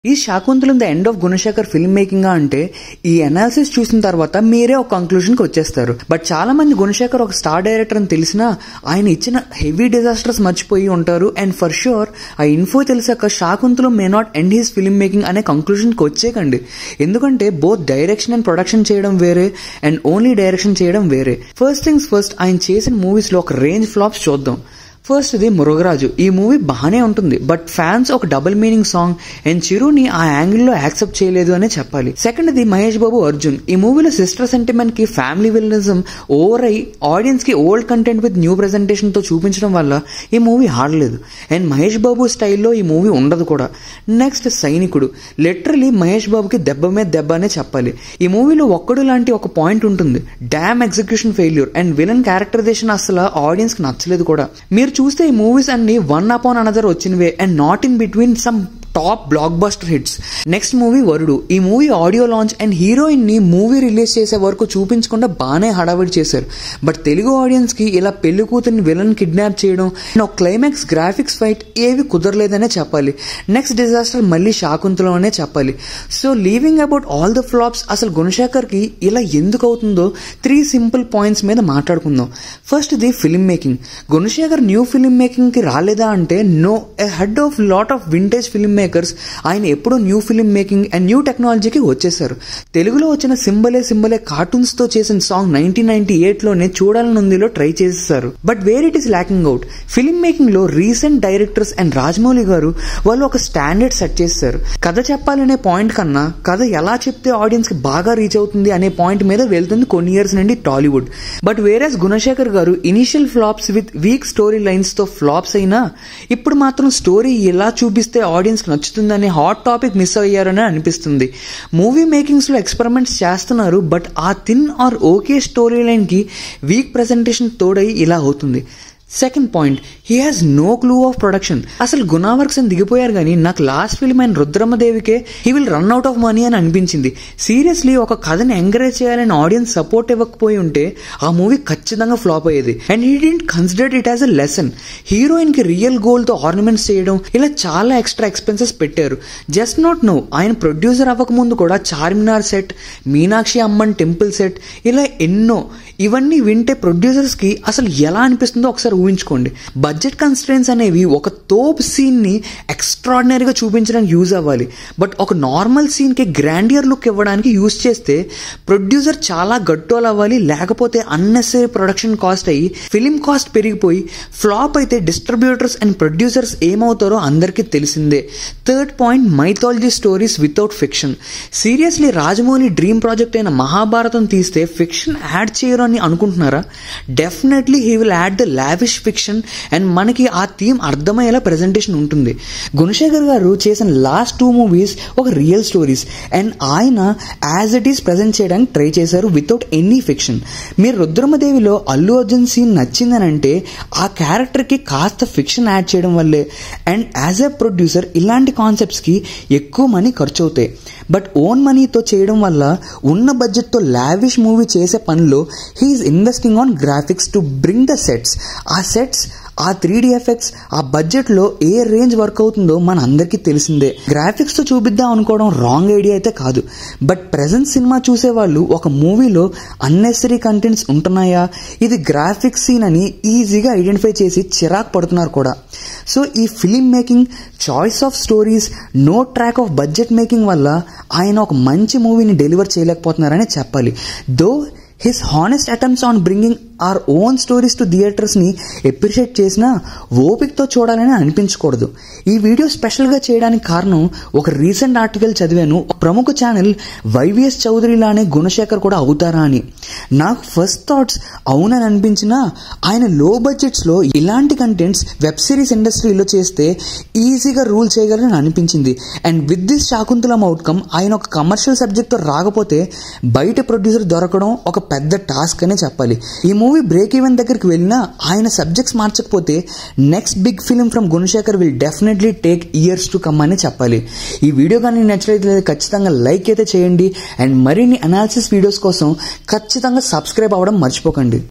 ఈ Shaakuntalam the end of Gunasekhar film making అంటే ఈ అనాలిసిస్ చూసిన తర్వాత మీరే ఒక కంక్లూజన్ కి వచ్చేస్తారు బట్ చాలా మంది గుణశేఖర్ ఒక స్టార్ డైరెక్టర్ అని తెలిసినా ఆయన ఇచ్చిన హెవీ డిజాస్టర్స్ మర్చిపోయి ఉంటారు అండ్ ఫర్ షూర్ ఆ ఇన్ఫో తెలిసాక Shaakuntalam may not end his film making అనే కంక్లూజన్ కి వచ్చేకండి ఎందుకంటే బోత్ డైరెక్షన్ అండ్ ప్రొడక్షన్ చేయడం వేరే అండ్ ఓన్లీ డైరెక్షన్ చేయడం వేరే ఫస్ట్ థింగ్స్ ఫస్ట్ ఆయన చేసిన మూవీస్ లో ఒక రేంజ్ ఫ్లాప్స్ చూద్దాం ఫస్ట్ ఇది మురుగరాజు ఈ మూవీ బాగానే ఉంటుంది బట్ ఫ్యాన్స్ ఒక డబుల్ మీనింగ్ సాంగ్ అండ్ చిరుని ఆ యాంగిల్లో యాక్సెప్ట్ చేయలేదు అనే చెప్పాలి సెకండ్ ఇది మహేష్ బాబు అర్జున్ ఈ మూవీలో సిస్టర్ సెంటిమెంట్ కి ఫ్యామిలీ విలనిజం ఓవర్ అయి ఆడియన్స్ కి old content with new presentation తో చూపించడం వల్ల ఈ మూవీ ఆడలేదు అండ్ మహేష్ బాబు స్టైల్లో ఈ మూవీ ఉండదు కూడా నెక్స్ట్ సైనికుడు లిటరలీ మహేష్ బాబుకి దెబ్బ మీద దెబ్బ అనే చెప్పాలి ఈ మూవీలో ఒక్కడు లాంటి ఒక పాయింట్ ఉంటుంది damn execution failure and villain characterization అసలు ఆడియన్స్ కి నచ్చలేదు కూడా మీరు చూస్తే ఈ మూవీస్ అన్ని వన్ అపాన్ అనదర్ వచ్చినవే and not in between some top blockbuster hits next movie Varudu ఈ movie audio launch and heroine ని మూవీ రిలీజ్ చేసే వరకు చూపించకుండా బాగానే హడావిడి చేశారు బట్ తెలుగు ఆడియన్స్ కి ఇలా పెళ్లి కూతురిని విలన్ కిడ్నాప్ చేయడం అండ్ ఒక క్లైమాక్స్ గ్రాఫిక్స్ ఫైట్ ఏవి కుదరలేదనే చెప్పాలి నెక్స్ట్ డిజాస్టర్ మళ్ళీ శాకుంతలం అనే చెప్పాలి so leaving about all the flops అసలు గుణశేఖర్ కి ఇలా ఎందుకు అవుతుందో త్రీ సింపుల్ పాయింట్స్ మీద మాట్లాడుకుందాం ఫస్ట్ ఇది film making Gunasekhar new film making కి రాలేదా అంటే no ahead of lot of vintage film makers ఆయన ఎప్పుడో new film making and new టెక్నాలజీకి వచ్చేసారు తెలుగులో వచ్చిన సింబలే సింబలే కార్టూన్స్ తో చేసిన సాంగ్ నైన్టీన్ నైన్టీ ఎయిట్ లోనే చూడాలనుందిలో ట్రై చేసేసారు but where it is lacking out film making లో recent directors and Rajamouli garu వాళ్ళు ఒక స్టాండర్డ్ సెట్ చేస్తారు కథ చెప్పాలనే పాయింట్ కన్నా కథ ఎలా చెప్తే ఆడియన్స్ కి బాగా రీచ్ అవుతుంది అనే పాయింట్ మీద వెళ్తుంది కొన్ని ఇయర్స్ నుండి Tollywood but where's Gunasekhar garu initial flops with weak story lines తో ఫ్లాప్స్ అయినా ఇప్పుడు మాత్రం స్టోరీ ఎలా చూపిస్తే ఆడియన్స్ నచ్చుతుందనే హాట్ టాపిక్ మిస్ అయ్యారని అనిపిస్తుంది మూవీ మేకింగ్స్ లో ఎక్స్పెరిమెంట్స్ చేస్తున్నారు బట్ ఆ thin or okay story line కి వీక్ ప్రెజెంటేషన్ తోడై ఇలా అవుతుంది second point he has no clue of production అసలు గుణా వర్క్స్ అని దిగిపోయారు కానీ నాకు లాస్ట్ ఫిల్మ్ అయిన రుద్రమ్మదేవికే he will run out of money అని అనిపించింది సీరియస్లీ ఒక కథని ఎంకరేజ్ చేయాలని ఆడియన్స్ సపోర్ట్ ఇవ్వకపోయి ఉంటే ఆ మూవీ ఖచ్చితంగా ఫ్లాప్ అయ్యేది and he didn't consider it as a lesson heroine కి రియల్ గోల్ తో ఆర్నమెంట్స్ చేయడం ఇలా చాలా ఎక్స్ట్రా ఎక్స్పెన్సెస్ పెట్టారు జస్ట్ నాట్ నో ఆయన ప్రొడ్యూసర్ అవ్వక ముందు కూడా Charminar set Meenakshi Amman temple set ఇలా ఎన్నో ఇవన్నీ వింటే ప్రొడ్యూసర్స్ కి అసలు ఎలా అనిపిస్తుందో ఒకసారి ఊహించుకోండి బడ్జెట్ కన్స్ట్రెయిన్స్ అనేవి ఒక తోప్ సీన్ ని ఎక్స్ట్రాడినరీగా చూపించడానికి యూజ్ అవ్వాలి బట్ ఒక నార్మల్ సీన్ కి గ్రాండియర్ లుక్ ఇవ్వడానికి యూజ్ చేస్తే ప్రొడ్యూసర్ చాలా గట్టోలు అవ్వాలి లేకపోతే అన్నెసరీ ప్రొడక్షన్ కాస్ట్ అయ్యి ఫిలిం కాస్ట్ పెరిగిపోయి ఫ్లాప్ అయితే డిస్ట్రిబ్యూటర్స్ అండ్ ప్రొడ్యూసర్స్ ఏమవుతారో అందరికీ తెలిసిందే third point mythology stories without fiction seriously Rajamouli dream project అయిన మహాభారతం తీస్తే ఫిక్షన్ యాడ్ చేయరు అని అనుకుంటున్నారా definitely he will add the lavish fiction and మనకి ఆ థీమ్ అర్థమయ్యేలా ప్రెజెంటేషన్ ఉంటుంది గుణశేఖర్ గారు చేసిన లాస్ట్ టూ మూవీస్ ఒక రియల్ స్టోరీస్ అండ్ ఆయన యాజ్ ఇట్ ఈస్ ప్రజెంట్ చేయడానికి ట్రై చేశారు వితౌట్ ఎనీ ఫిక్షన్ మీరు రుద్రమదేవిలో అల్లు అర్జున్ సీన్ నచ్చిందని అంటే ఆ క్యారెక్టర్కి కాస్త ఫిక్షన్ యాడ్ చేయడం వల్లే అండ్ యాజ్ ఎ ప్రొడ్యూసర్ ఇలాంటి కాన్సెప్ట్స్కి ఎక్కువ మనీ ఖర్చు అవుతాయి బట్ ఓన్ మనీతో చేయడం వల్ల ఉన్న బడ్జెట్తో లావిష్ మూవీ చేసే పనిలో he's investing on graphics to bring the sets ఆ సెట్స్ ఆ త్రీ డి ఎఫెక్ట్స్ ఆ బడ్జెట్ లో ఏ రేంజ్ వర్క్ అవుతుందో మన అందరికీ తెలిసిందే గ్రాఫిక్స్ తో చూపిద్దాం అనుకోవడం రాంగ్ ఐడియా అయితే కాదు బట్ ప్రెసెంట్ సినిమా చూసే వాళ్ళు ఒక మూవీలో అన్నెసరీ కంటెంట్స్ ఉంటున్నాయా ఇది గ్రాఫిక్స్ సీన్ అని ఈజీగా ఐడెంటిఫై చేసి చిరాకు పడుతున్నారు కూడా సో ఈ film making choice of stories no track of budget making వల్ల ఆయన ఒక మంచి మూవీని డెలివర్ చేయలేకపోతున్నారని చెప్పాలి though his honest attempts on bringing our own stories to theatres ని ఎప్రిషియేట్ చేసినా ఓపికతో చూడాలని అనిపించకూడదు ఈ వీడియో స్పెషల్ గా చేయడానికి కారణం ఒక రీసెంట్ ఆర్టికల్ చదివాను ప్రముఖ ఛానల్ వైవిఎస్ చౌదరి లానే గుణశేఖర్ కూడా అవుతారా అని నాకు ఫస్ట్ థాట్స్ అవునని అనిపించినా ఆయన లో బడ్జెట్స్ లో ఇలాంటి కంటెంట్స్ వెబ్ సిరీస్ ఇండస్ట్రీలో చేస్తే ఈజీగా రూల్ చేయగలని అనిపించింది and with this Shaakuntalam outcome ఆయన ఒక కమర్షియల్ సబ్జెక్ట్ తో రాకపోతే బయట ప్రొడ్యూసర్ దొరకడం ఒక పెద్ద టాస్క్ అనే చెప్పాలి ఈ మూవీ బ్రేక్ ఈవెన్ దగ్గరికి వెళ్ళినా ఆయన సబ్జెక్ట్స్ మార్చకపోతే next big film from Gunasekhar will definitely take years to come అని చెప్పాలి ఈ వీడియో కానీ నచ్చలేదు ఖచ్చితంగా లైక్ అయితే చేయండి అండ్ మరిన్ని అనాలిసిస్ వీడియోస్ కోసం ఖచ్చితంగా సబ్స్క్రైబ్ అవ్వడం మర్చిపోకండి